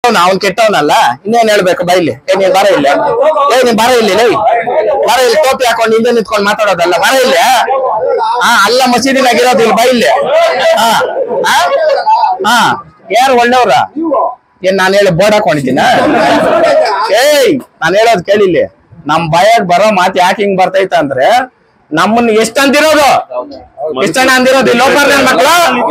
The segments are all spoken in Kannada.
ಅವ್ನ್ ಕೆಟ್ಟವನಲ್ಲ ಇನ್ನೇನ್ ಹೇಳ್ಬೇಕು ಬಾ ಇಲ್ಲಿ ಏ ನೀನ್ ಬರ ಇಲ್ಲಿ ಏ ನೀನ್ ಬರ ಇಲ್ಲಿ ಲೇ ಬರ ಇಲ್ಲಿ ಟೋಪಿ ಹಾಕೊಂಡು ಹಿಂದೆ ನಿಂತ್ಕೊಂಡು ಮಾತಾಡೋದಲ್ಲ ಬರ ಇಲ್ಲಿ ಹಾ ಅಲ್ಲ ಮಸೀದಿನಾಗಿರೋದು ಇಲ್ಲಿ ಬಾ ಇಲ್ಲಿ ಹಾ ಹಾ? ಹಾ ಯಾರು ಒಳ್ಳೆಯವ್ರ ಏನ್ ನಾನು ಹೇಳಿ ಬೋರ್ಡ್ ಹಾಕೊಂಡಿದ್ದೀನ ಏಯ್ ನಾನು ಹೇಳೋದ್ ಕೇಳಿಲ್ಲಿ ನಮ್ ಬಾಯಾಗ ಬರೋ ಮಾತು ಯಾಕೆ ಹಿಂಗ್ ಬರ್ತೈತ ಅಂದ್ರೆ ನಮ್ಮನ್ನ ಎಷ್ಟ್ ಅಂದಿರೋದು ಎಷ್ಟ್ ಜನ ಅಂದಿರೋದು ಈ ಲೋಕರ್ ನನ್ ಮಕ್ಳು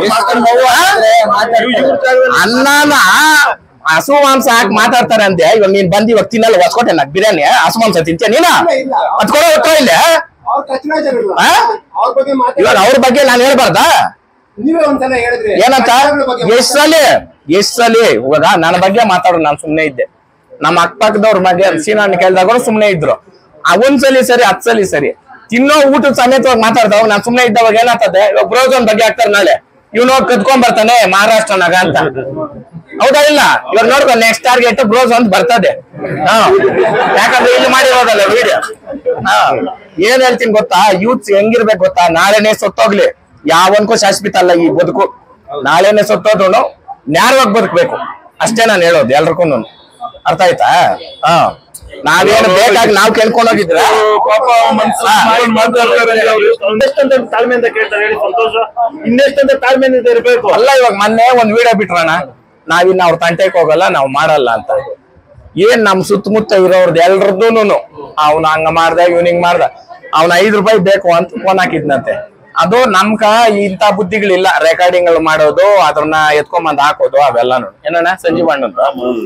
ಅನ್ನನ ಹಸು ಮಾಂಸ ಹಾಕಿ ಮಾತಾಡ್ತಾರೆ ಅಂದೆ ಇವಾಗ ನೀನ್ ಬಂದ್ ಇವಾಗ ತಿನ್ನಲ್ಲ ಹೊಸ್ಕೊಟ್ಟೆ ನಾಕ್ ಬಿರಿಯಾನಿ ಹಸು ಮಾಂಸ ತಿಂತೀಯ ನೀನ ಅದ್ ಕೊಡೋ ಉತ್ತರ ಇಲ್ಲ ಅವ್ರ ಕಚನ ಜನರಲ್ಲ ಆ? ಅವ್ರ ಬಗ್ಗೆ ಇವಾಗ ಮಾತಾಡಿ ಅವ್ರ ಬಗ್ಗೆ ನಾನು ಹೇಳ್ಬಾರ್ದಾ ನೀವೇ ಒಂದ್ಸಲ ಹೇಳಿದ್ರಿ ಏನಂತ ಕಚನಗಳ ಬಗ್ಗೆ ಎಷ್ಟ್ ಸಲಿ ಎಷ್ಟ್ ಸಲಿ ಇವಾಗ ನನ್ನ ಬಗ್ಗೆ ಮಾತಾಡೋರು ನಾನು ಸುಮ್ನೆ ಇದ್ದೆ ನಮ್ಮ ಅಕ್ಕಪಕ್ಕದವ್ರ ಬಗ್ಗೆ ಸೀನಾನ್ ಕೇಳಿದಾಗ ಸುಮ್ನೆ ಇದ್ರು ಆ ಒಂದ್ ಸಲಿ ಸರಿ ಹತ್ ಸಲಿ ಸರಿ ತಿನ್ನೋ ಊಟದ ಸಮೇತವಾಗಿ ಮಾತಾಡ್ದವಾಗ ನಾನ್ ಸುಮ್ನೆ ಇದ್ದವಾಗ ಏನಾಗ್ತದೆ ಇವಾಗ ಬ್ರೋಜನ್ ಬಗ್ಗೆ ಹಾಕ್ತಾರೆ ನಾಳೆ ಇವ್ನು ಹೋಗಿ ಕದ್ಕೊಂಡ್ ಬರ್ತಾನೆ ಮಹಾರಾಷ್ಟ್ರನಾಗ ಅಂತ ಹೌದಾ ಇಲ್ಲ ಇವಾಗ ನೋಡ್ಕೊ ನೆಕ್ಸ್ಟ್ ಟಾರ್ಗೆಟ್ ಬ್ರೋಸ್ ಅಂತ ಬರ್ತದೆ ಹಾ ಯಾಕಂದ್ರೆ ಇಲ್ಲಿ ಮಾಡಿರೋದಲ್ಲ ವಿಡಿಯೋ ಹಾ ಏನ್ ಹೇಳ್ತೀನಿ ಗೊತ್ತಾ ಯೂತ್ ಹೆಂಗಿರ್ಬೇಕು ಗೊತ್ತಾ ನಾಳೆನೆ ಸತ್ತೋಗ್ಲಿ ಯಾವನ್ಕೂ ಶಾಶ್ವತ ಅಲ್ಲ ಈ ಬದುಕು ನಾಳೆನೆ ಸತ್ತೋದ್ರು ನ್ಯಾರವಾಗಿ ಬದುಕ್ಬೇಕು ಅಷ್ಟೇ ನಾನು ಹೇಳೋದು ಎಲ್ರಿಗೂ ಅರ್ಥ ಆಯ್ತಾ ಹಾ ನಾವೇನು ಬೇಕಾಗಿ ನಾವ್ ಕೇಳ್ಕೊಂಡ್ ಹೋಗಿದ್ರ ಪಾಪ ಮನ್ಸು ಮಾಡ್ಕೊಂಡ್ ಮಾತಾಡ್ತಾರೆ ಅವ್ರು. ಇನ್ನೆಷ್ಟಂತ ತಾಳ್ಮೆಯಿಂದ ಕೇಳ್ತಾರೆ ಹೇಳಿ ಸಂತೋಷ ಇನ್ನೆಷ್ಟಂತ ತಾಳ್ಮೆಯಿಂದ ಇರ್ಬೇಕು ಅಲ್ಲ ಇವಾಗ ಮೊನ್ನೆ ಒಂದ್ ವಿಡಿಯೋ ಬಿಟ್ರಣ ನಾವಿನ್ನ ಅವ್ರ ತಂಟೆಗೆ ಹೋಗಲ್ಲ ನಾವ್ ಮಾಡಲ್ಲ ಅಂತ ಏನ್ ನಮ್ ಸುತ್ತಮುತ್ತ ಇರೋರ್ದು ಎಲ್ರದ್ದೂನು ಅವ್ನ ಹಂಗ ಮಾಡ್ದ ಇವ್ನ ಹಿಂಗ್ ಮಾಡ್ದ ಅವ್ನ ಐದ್ ರೂಪಾಯಿ ಬೇಕು ಅಂತ ಫೋನ್ ಹಾಕಿದ್ನಂತೆ ಅದು ನಮ್ಕ ಇಂತ ಬುದ್ಧಿಗಳಿಲ್ಲ ರೆಕಾರ್ಡಿಂಗ್ ಮಾಡೋದು ಅದನ್ನ ಎತ್ಕೊಂಬಂದ್ ಹಾಕೋದು ಅವೆಲ್ಲಾನು ಏನಣ್ಣ ಸಂಜೀವ್ ಅಣ್ಣಂದು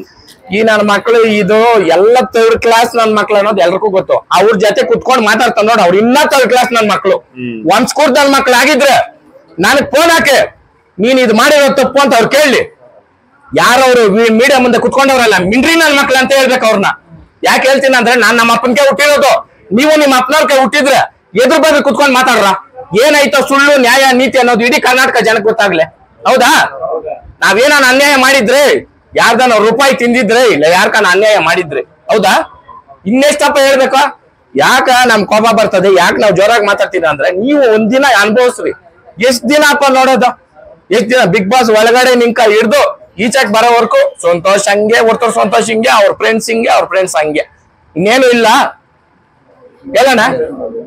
ಈ ನನ್ನ ಮಕ್ಳು ಇದು ಎಲ್ಲ ಥರ್ಡ್ ಕ್ಲಾಸ್ ನನ್ ಮಕ್ಳು ಅನ್ನೋದು ಎಲ್ರಿಗೂ ಗೊತ್ತು ಅವ್ರ ಜೊತೆ ಕುತ್ಕೊಂಡ್ ಮಾತಾಡ್ತಾರ ನೋಡ್ ಅವ್ರು ಇನ್ನ ಥರ್ಡ್ ಕ್ಲಾಸ್ ನನ್ ಮಕ್ಳು ಒಂದ್ ಸ್ಕೂಲ್ ನನ್ ಮಕ್ಳು ಆಗಿದ್ರೆ ನನಗ್ ಫೋನ್ ಹಾಕೆ ನೀನ್ ಇದು ಮಾಡಿರೋ ತಪ್ಪು ಅಂತ ಅವ್ರು ಕೇಳಿ ಯಾರವ್ರು ಮೀಡಿಯಾ ಮುಂದೆ ಕುತ್ಕೊಂಡವ್ರಲ್ಲ ಮಿಂಡ್ರಿ ನನ್ ಮಕ್ಳು ಅಂತ ಹೇಳ್ಬೇಕು ಅವ್ರನ್ನ ಯಾಕೆ ಹೇಳ್ತೀನಿ ಅಂದ್ರೆ ನಾನ್ ನಮ್ಮ ಅಪ್ಪನ್ಕೆ ಹುಟ್ಟಿರೋದು ನೀವು ನಿಮ್ಮ ಅಪ್ಪನವ್ರ ಹುಟ್ಟಿದ್ರೆ ಎದುರು ಬಂದು ಕುತ್ಕೊಂಡ್ ಮಾತಾಡ್ರ ಏನಾಯ್ತೋ ಸುಳ್ಳು ನ್ಯಾಯ ನೀತಿ ಅನ್ನೋದು ಇಡೀ ಕರ್ನಾಟಕ ಜನಕ್ಕೆ ಗೊತ್ತಾಗ್ಲೆ ಹೌದಾ ನಾವೇನಾನ ಅನ್ಯಾಯ ಮಾಡಿದ್ರೆ ಯಾರ್ದಾನ ರೂಪಾಯಿ ತಿಂದಿದ್ರೆ ಇಲ್ಲ ಯಾರ್ಕಾನ ಅನ್ಯಾಯ ಮಾಡಿದ್ರಿ ಹೌದಾ ಇನ್ನೆಷ್ಟಪ್ಪ ಹೇಳ್ಬೇಕಾ ಯಾಕ ನಮ್ ಕೋಪ ಬರ್ತದೆ ಯಾಕೆ ನಾವ್ ಜೋರಾಗಿ ಮಾತಾಡ್ತೀವಿ ಅಂದ್ರೆ ನೀವು ಒಂದಿನ ಅನುಭವಿಸ್ರಿ ಎಷ್ಟ್ ದಿನ ಅಪ್ಪ ನೋಡೋದು ಎಷ್ಟ್ ದಿನ ಬಿಗ್ ಬಾಸ್ ಒಳಗಡೆ ನಿಂಕ ಹಿಡ್ದು ಈಚೆಗ್ ಬರೋವರ್ಕು ಸಂತೋಷ್ ಹಂಗೆ ಒರ್ತರ್ ಸಂತೋಷ್ ಹಿಂಗೆ ಅವ್ರ ಫ್ರೆಂಡ್ಸ್ ಹಿಂಗೆ ಅವ್ರ ಫ್ರೆಂಡ್ಸ್ ಹಂಗೆ ಇನ್ನೇನು ಇಲ್ಲ ಹೇಳೋಣ